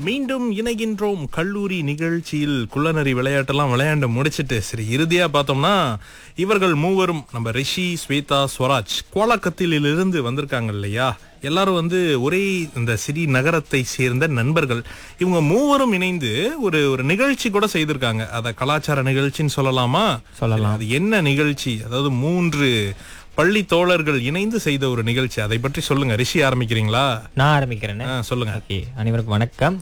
மீண்டும் இணைகின்றோம் கல்லூரி நிகழ்ச்சியில் குள்ளநரி விளையாட்டெல்லாம் விளையாண்டு முடிச்சிட்டு சரி இறுதியா பார்த்தோம்னா இவர்கள் மூவரும் நம்ம ரிஷி ஸ்வேதா ஸ்வராஜ் கோலாக்கத்திலிருந்து வந்திருக்காங்க இல்லையா எல்லாரும் வந்து ஒரே இந்த சிறி நகரத்தை சேர்ந்த நண்பர்கள் இவங்க மூவரும் இணைந்து ஒரு ஒரு நிகழ்ச்சி கூட செய்திருக்காங்க அத கலாச்சார நிகழ்ச்சின்னு சொல்லலாமா சொல்லலாம். அது என்ன நிகழ்ச்சி அதாவது மூன்று பள்ளி தோழர்கள் இணைந்து செய்த ஒரு நிகழ்ச்சி அதை பற்றி சொல்லுங்க ரிஷி ஆரம்பிக்கிறீங்களா நான் ஆரம்பிக்கிறேன் ஆ, சொல்லுங்க ஓகே அனைவருக்கும் வணக்கம்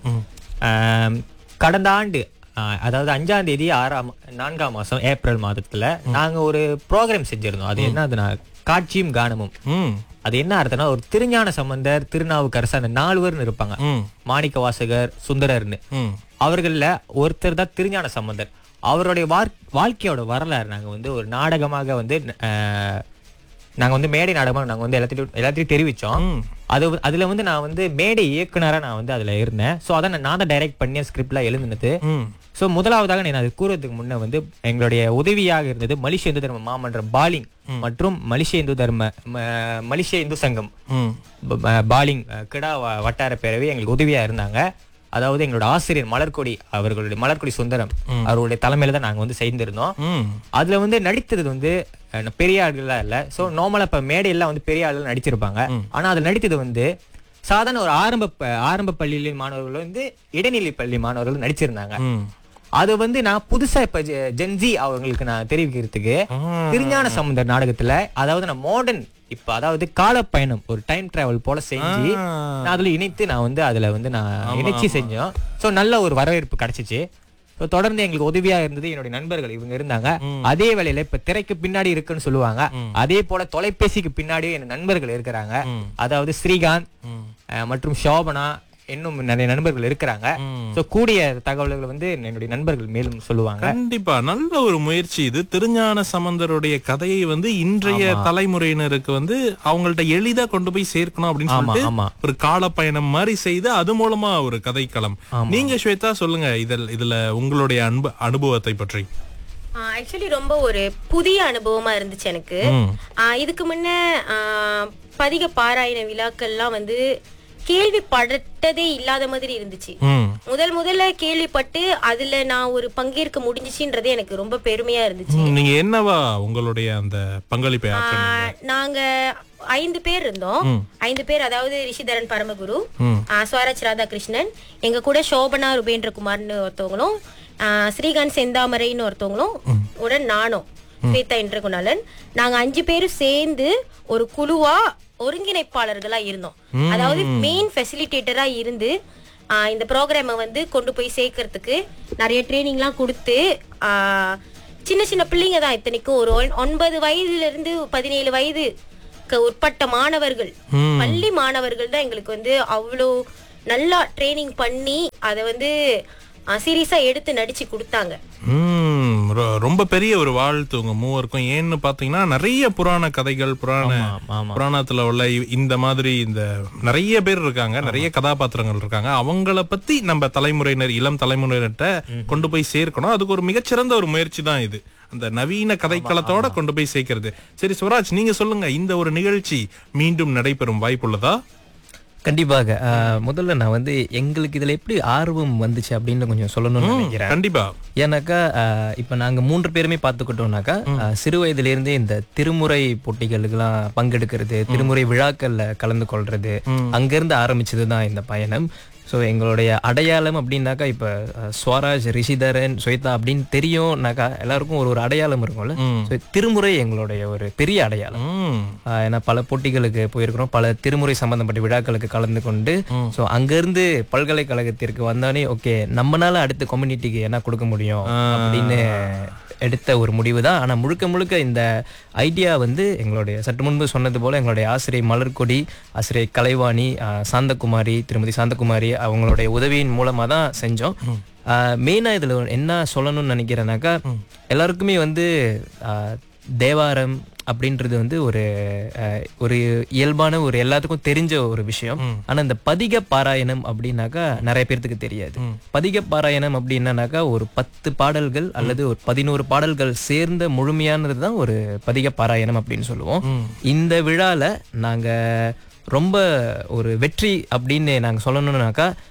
ஆம், கடந்த ஆண்டு ஆ, அதாவது அஞ்சாம் தேதி ஆறாம் நான்காம் மாசம் ஏப்ரல் மாதத்துல நாங்க ஒரு ப்ரோக்ராம் செஞ்சிருந்தோம் அது என்ன அதுனா காட்சியும் கானமும் ம் அது என்ன அர்த்தம்னா ஒரு திருஞான சம்பந்தர் திருநாவுக்கரசு அந்த நால்வர்னு இருப்பாங்க ம் மாணிக்க வாசகர் சுந்தரர்னு ம் அவர்கள்ல ஒருத்தர் தான் திருஞான சம்பந்தர் அவருடைய வார்- வாழ்க்கையோட வரலாறு நாங்க வந்து ஒரு நாடகமாக வந்து ஆஹ், நாங்க வந்து மேடை நாடகமாக நாங்க வந்து எல்லாத்தையும் எல்லாத்தையும் தெரிவிச்சோம் ம். அது அதுல வந்து நான் வந்து மேடை இயக்குனரா நான் வந்து அதுல இருந்தேன் சோ அதை நான் தான் டைரக்ட் பண்ணி ஸ்கிரிப்ட்லாம் எழுதுனது ம் சோ முதலாவதாக நான் அது கூறுறதுக்கு முன்ன வந்து எங்களுடைய உதவியாக இருந்தது மலேசிய இந்து தர்ம மாமன்றம் பாலிங் மற்றும் மலேசிய இந்து தர்ம ம- மலேசிய இந்து சங்கம் ம் ப- ப- பாலிங் அஹ், கிடா வ- வட்டார பேரவை எங்களுக்கு உதவியா இருந்தாங்க அதாவது எங்களோட ஆசிரியர் மலர்கொடி அவர்களுடைய மலர்கொடி சுந்தரம் அவர்களுடைய தலைமையில தான் நாங்க வந்து செய்திருந்தோம் ம் அதுல வந்து நடித்தது வந்து அஹ், பெரிய ஆள்களா இல்ல சோ நார்மலா இப்ப மேடையெல்லாம் வந்து பெரிய ஆள்கள் நடிச்சிருப்பாங்க ஆனா அதுல நடித்தது வந்து சாதாரண ஒரு ஆரம்ப ப- ஆரம்ப பள்ளியில மாணவர்கள் வந்து இடைநிலை பள்ளி மாணவர்கள் நடிச்சிருந்தாங்க ம் அது வந்து நான் புதுசா இப்ப ஜெ- ஜென்ஜி அவங்களுக்கு நான் தெரிவிக்கிறதுக்கு ஆ. திருஞான சம்பந்தர் நாடகத்துல அதாவது நான் மாடர்ன் இப்ப அதாவது காலப்பயணம் ஒரு டைம் டிராவல் போல செஞ்சு ஆ. நான் அதுல இணைத்து நான் வந்து அதுல வந்து நான் இணைச்சி செஞ்சோம் சோ நல்ல ஒரு வரவேற்பு கிடைச்சிச்சு So, தொடர்ந்து எங்களுக்கு உதவியா இருந்தது என்னுடைய நண்பர்கள் இவங்க இருந்தாங்க அதே வேளையில இப்ப திரைக்கு பின்னாடி இருக்குன்னு சொல்லுவாங்க அதே போல தொலைபேசிக்கு பின்னாடியும் என் நண்பர்கள் இருக்கிறாங்க அதாவது ஸ்ரீகாந்த் அஹ், மற்றும் சோபனா இன்னும் நிறைய நண்பர்கள் இருக்கிறாங்க சோ கூடிய தகவல்கள் வந்து என்னுடைய நண்பர்கள் மேலும் சொல்லுவாங்க கண்டிப்பா நல்ல ஒரு முயற்சி இது திருஞான சம்பந்தருடைய கதையை வந்து இன்றைய தலைமுறையினருக்கு வந்து அவங்கள்ட்ட எளிதா கொண்டு போய் சேர்க்கணும் அப்படின்னு ஆமா சொல்லிட்டு ஆமா ஒரு காலப்பயணம் மாதிரி செய்து அது மூலமா ஒரு கதைக்களம் நீங்க ஸ்வேதா சொல்லுங்க இதில் இதுல உங்களுடைய அன்பு அனுபவத்தை பற்றி ஆக்சுவலி ரொம்ப ஒரு புதிய அனுபவமா இருந்துச்சு எனக்கு ம். ஆ, இதுக்கு முன்ன ஆ, பதிக பாராயண விழாக்கள்லாம் வந்து கேள்விப்பட்டதே இல்லாத மாதிரி இருந்துச்சு ம் முதல் முதல்ல கேள்விப்பட்டு அதுல நான் ஒரு பங்கேற்க முடிஞ்சுச்சுன்றது எனக்கு ரொம்ப பெருமையா இருந்துச்சு ம், நீங்க என்னவா உங்களுடைய அந்த பங்களிப்பை ஆ, ஆற்றினீங்க நாங்க ஐந்து பேர் இருந்தோம் ஐந்து பேர் அதாவது ரிஷிதரன் பரமகுரு ம். ஆ, ஸ்வராஜ் ராதாகிருஷ்ணன் எங்க கூட சோபனா ருபேந்திரகுமார்னு ஒருத்தவங்களும் ஆ, ஸ்ரீகாந்த் செந்தாமரைன்னு ஒருத்தவங்களும் உடன் நானும் ஸ்வேதா இன்றகுணாலன் நாங்க அஞ்சு பேரும் சேர்ந்து ஒரு குழுவா ஒருங்கிணைப்பாளர்களா இருந்தோம் அதாவது மெயின் ஃபெசிலிட்டேட்டரா இருந்து ஆ, இந்த ப்ரோக்ராமை வந்து கொண்டு போய் சேர்க்கறதுக்கு நிறைய ட்ரைனிங்லாம் கொடுத்து ஆ, சின்ன சின்ன பிள்ளைங்க தான் இத்தனைக்கும் ஒரு ஒன்- ஒன்பது வயதுல இருந்து பதினேழு வயது உட்பட்ட மாணவர்கள் பள்ளி மாணவர்கள் தான் எங்களுக்கு வந்து அவ்வளோ நல்லா ட்ரைனிங் பண்ணி அதை வந்து சீரியஸா எடுத்து நடிச்சு கொடுத்தாங்க ம், ரொ- ரொம்ப பெரிய ஒரு வாழ்த்து உங்க மூவருக்கும் ஏன்னு பாத்தீங்கன்னா நிறைய புராண கதைகள் புராண ஆமா, ஆமா. புராணத்துல உள்ள இ- இந்த மாதிரி இந்த நிறைய பேர் இருக்காங்க நிறைய கதாபாத்திரங்கள் இருக்காங்க அவங்கள பத்தி நம்ம தலைமுறையினர் இளம் தலைமுறையினர்கிட்ட கொண்டு போய் சேர்க்கணும் அதுக்கு ஒரு மிகச்சிறந்த ஒரு முயற்சி தான் இது அந்த நவீன கதைக்களத்தோட கொண்டு போய் சேர்க்கிறது சரி சுவராஜ் நீங்க சொல்லுங்க இந்த ஒரு நிகழ்ச்சி மீண்டும் நடைபெறும் வாய்ப்புள்ளதா கண்டிப்பாக அஹ், முதல்ல நான் வந்து எங்களுக்கு இதுல எப்படி ஆர்வம் வந்துச்சு அப்படின்னு கொஞ்சம் சொல்லணும்னு நினைக்கிறேன் கண்டிப்பா ஏன்னாக்கா அஹ், இப்ப நாங்க மூன்று பேருமே பார்த்துக்கிட்டோம்னாக்கா அஹ், சிறு வயதுல இருந்தே இந்த திருமுறை போட்டிகளுக்கெல்லாம் பங்கெடுக்கிறது திருமுறை விழாக்கள்ல கலந்து கொள்றது அங்கிருந்து ஆரம்பிச்சது தான் இந்த பயணம் ஸோ எங்களுடைய அடையாளம் அப்படின்னாக்கா இப்போ ஸ்வராஜ் ரிஷிதரன் ஸ்வேதா அப்படின்னு தெரியும்னாக்கா எல்லாருக்கும் ஒரு ஒரு அடையாளம் இருக்கும்ல ஸோ திருமுறை எங்களுடைய ஒரு பெரிய அடையாளம் ம் ஆஹ் ஏன்னா பல போட்டிகளுக்கு போயிருக்கிறோம் பல திருமுறை சம்பந்தப்பட்ட விழாக்களுக்கு கலந்து கொண்டு ஸோ அங்கிருந்து பல்கலைக்கழகத்திற்கு வந்தானே ஓகே நம்மனால அடுத்த கம்யூனிட்டிக்கு என்ன கொடுக்க முடியும் அப்படின்னு எடுத்த ஒரு முடிவு தான் ஆனால் முழுக்க முழுக்க இந்த ஐடியா வந்து எங்களுடைய சற்று முன்பு சொன்னது போல எங்களுடைய ஆசிரியை மலர்கொடி ஆசிரியை கலைவாணி ஆஹ் சாந்தகுமாரி திருமதி சாந்தகுமாரி அவங்களுடைய உதவியின் மூலமாக தான் செஞ்சோம் மெயினாக இதில் என்ன சொல்லணும்னு நினைக்கிறேன்னாக்கா எல்லாருக்குமே வந்து ஆஹ் தேவாரம் அப்படின்றது வந்து ஒரு அஹ், ஒரு இயல்பான ஒரு எல்லாத்துக்கும் தெரிஞ்ச ஒரு விஷயம் ஆனா இந்த பதிக பாராயணம் அப்படின்னாக்கா நிறைய பேர்த்துக்கு தெரியாது பதிக பாராயணம் அப்படின்னாக்கா ஒரு பத்து பாடல்கள் அல்லது ஒரு பதினோரு பாடல்கள் சேர்ந்த முழுமையானது தான் ஒரு பதிக பாராயணம் அப்படின்னு சொல்லுவோம் இந்த விழால நாங்க ரொம்ப ஒரு வெற்றி அப்படின்னு நாங்க சொல்லணும்னாக்கா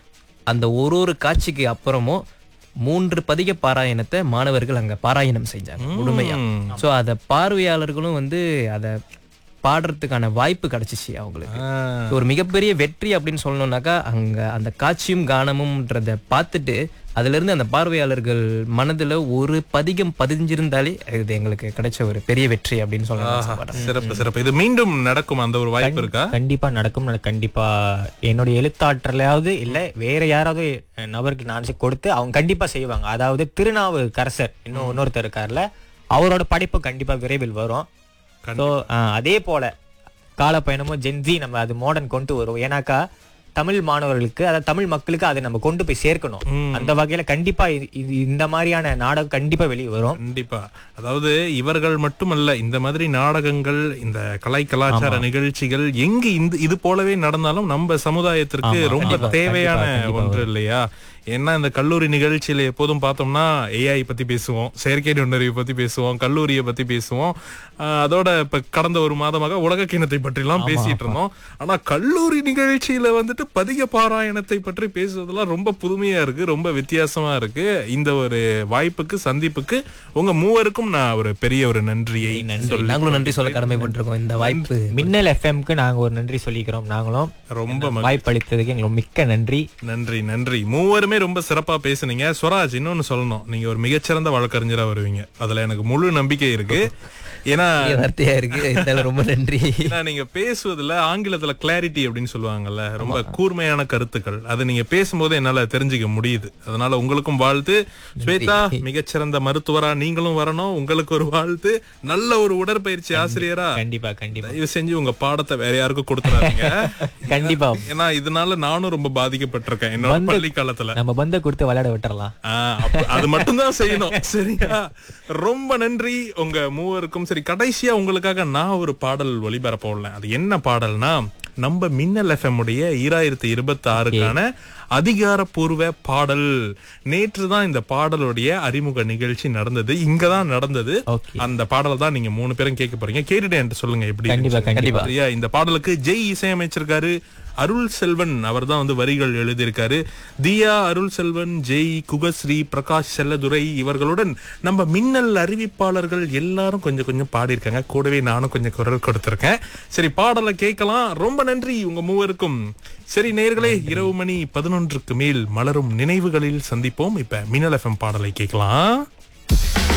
அந்த ஒரு ஒரு காட்சிக்கு அப்புறமும் மூன்று பதிக பாராயணத்தை மாணவர்கள் அங்க பாராயணம் செஞ்சாங்க முழுமையா சோ அத பார்வையாளர்களும் வந்து அத பாடுறதுக்கான வாய்ப்பு கிடைச்சிச்சு அவங்களுக்கு ஆ, So, ஒரு மிகப்பெரிய வெற்றி அப்படின்னு சொல்லணும்னாக்கா அங்க அந்த காட்சியும் கானமும்ன்றத பார்த்துட்டு அதுல இருந்து அந்த பார்வையாளர்கள் மனதுல ஒரு பதிகம் பதிஞ்சிருந்தாலே இது எங்களுக்கு கிடைச்ச ஒரு பெரிய வெற்றி அப்படின்னு சொல்லலாம் ஆசைப்படுறேன். சிறப்பு சிறப்பு இது மீண்டும் நடக்கும் அந்த ஒரு வாய்ப்பு இருக்கா கண்டிப்பா நடக்கும் நான் கண்டிப்பா என்னுடைய எழுத்தாற்றலையாவது இல்ல வேற யாராவது நபருக்கு நான் கொடுத்து அவங்க கண்டிப்பா செய்வாங்க அதாவது திருநாவுக்கரசர் இன்னும் இன்னொருத்தர் இருக்கார்ல அவரோட படைப்பு கண்டிப்பா விரைவில் வரும் ஸோ அதே போல காலப்பயணமும் ஜென்சி நம்ம அது மாடர்ன் கொண்டு வரும் ஏன்னாக்கா தமிழ் மாணவர்களுக்கு அதாவது தமிழ் மக்களுக்கு அதை நம்ம கொண்டு போய் சேர்க்கணும் அந்த வகையில கண்டிப்பா இது இது இந்த மாதிரியான நாடகம் கண்டிப்பா வெளியே வரும் கண்டிப்பா அதாவது இவர்கள் மட்டுமல்ல இந்த மாதிரி நாடகங்கள் இந்த கலை கலாச்சார நிகழ்ச்சிகள் எங்க இந்த இது போலவே நடந்தாலும் நம்ம சமுதாயத்திற்கு ஆமா, ரொம்ப கண்டிப்பா, தேவையான கண்டிப்பா, கண்டிப்பா ஒன்று இல்லையா ஏன்னா இந்த கல்லூரி நிகழ்ச்சியில எப்போதும் பார்த்தோம்னா ஏஐ பத்தி பேசுவோம் செயற்கை நுண்ணறிவு பத்தி பேசுவோம் கல்லூரியை பத்தி பேசுவோம் ஆஹ் அதோட இப்ப கடந்த ஒரு மாதமாக உலக கிணத்தை பற்றி எல்லாம் பேசிட்டு இருந்தோம் ஆனா கல்லூரி நிகழ்ச்சியில வந்துட்டு பதிக பாராயணத்தை பற்றி பேசுவதெல்லாம் ரொம்ப புதுமையா இருக்கு ரொம்ப வித்தியாசமா இருக்கு இந்த ஒரு வாய்ப்புக்கு சந்திப்புக்கு உங்க மூவருக்கும் நான் ஒரு பெரிய ஒரு நன்றியை சொல்லி நாங்களும் நன்றி சொல்ல கடமைப்பட்டிருக்கோம் இந்த வாய்ப்பு மின்னல் எஃப்எம்க்கு நாங்க ஒரு நன்றி சொல்லிக்கிறோம் நாங்களும் ரொம்ப வாய்ப்பளித்ததுக்கு எங்களுக்கு மிக்க நன்றி நன்றி நன்றி மூவருமே ரொம்ப சிறப்பா பேசுனீங்க ஸ்வராஜ் இன்னொன்னு சொல்லணும் நீங்க ஒரு மிகச்சிறந்த வழக்கறிஞரா வருவீங்க அதுல எனக்கு முழு நம்பிக்கை இருக்கு ஏன்னா பெரிய வார்த்தையா இருக்கு இருந்தாலும் ரொம்ப நன்றி ஏன்னா நீங்க பேசுவதுல ஆங்கிலத்துல கிளாரிட்டி அப்படின்னு சொல்லுவாங்கல்ல ரொம்ப கூர்மையான கருத்துக்கள் அது நீங்க பேசும்போது என்னால தெரிஞ்சுக்க முடியுது அதனால உங்களுக்கும் வாழ்த்து ஸ்வேதா மிகச்சிறந்த மருத்துவரா நீங்களும் வரணும் உங்களுக்கு ஒரு வாழ்த்து நல்ல ஒரு உடற்பயிற்சி ஆசிரியரா கண்டிப்பா கண்டிப்பா தயவு செஞ்சு உங்க பாடத்தை வேற யாருக்கும் கொடுத்துறாதீங்க கண்டிப்பா ஏன்னா இதனால நானும் ரொம்ப பாதிக்கப்பட்டிருக்கேன் என்னோட வந்து- பள்ளி காலத்துல நம்ம பந்த கொடுத்து விளையாட விட்டுறலாம் ஆ, அப்ப அது மட்டும்தான் செய்யணும் சரியா ரொம்ப நன்றி உங்க மூவருக்கும் சரி கடைசியா உங்களுக்காக நான் ஒரு பாடல் ஒளிபரப்ப உள்ளேன் அது என்ன பாடல்னா நம்ம மின்னல் எஃப்எம் உடைய ஈராயிரத்தி இருபத்தி ஆறுக்கான அதிகாரப்பூர்வ பாடல் நேற்று தான் இந்த பாடலுடைய அறிமுக நிகழ்ச்சி நடந்தது இங்க தான் நடந்தது Okay. அந்த பாடல் தான் நீங்க மூணு பேரும் கேட்க போறீங்க கேட்டுட்டு என்கிட்ட சொல்லுங்க எப்படி கண்டிப்பா, இருந்துச்சுன்னு. கண்டிப்பா. சரியா இந்த பாடலுக்கு ஜெய் இசையமைச்சிருக்காரு அருள் செல்வன் அவர் தான் வந்து வரிகள் எழுதியிருக்காரு தியா அருள் செல்வன் ஜெய் குகஸ்ரீ பிரகாஷ் செல்லதுரை இவர்களுடன் நம்ம மின்னல் அறிவிப்பாளர்கள் எல்லாரும் கொஞ்சம் கொஞ்சம் பாடியிருக்காங்க கூடவே நானும் கொஞ்சம் குரல் கொடுத்திருக்கேன் சரி பாடலை கேட்கலாம் ரொம்ப நன்றி உங்க மூவருக்கும் சரி நேயர்களே இரவு மணி பதினொன்றுக்கு மேல் மலரும் நினைவுகளில் சந்திப்போம் இப்ப மின்னல் எஃப்எம் பாடலை கேட்கலாம்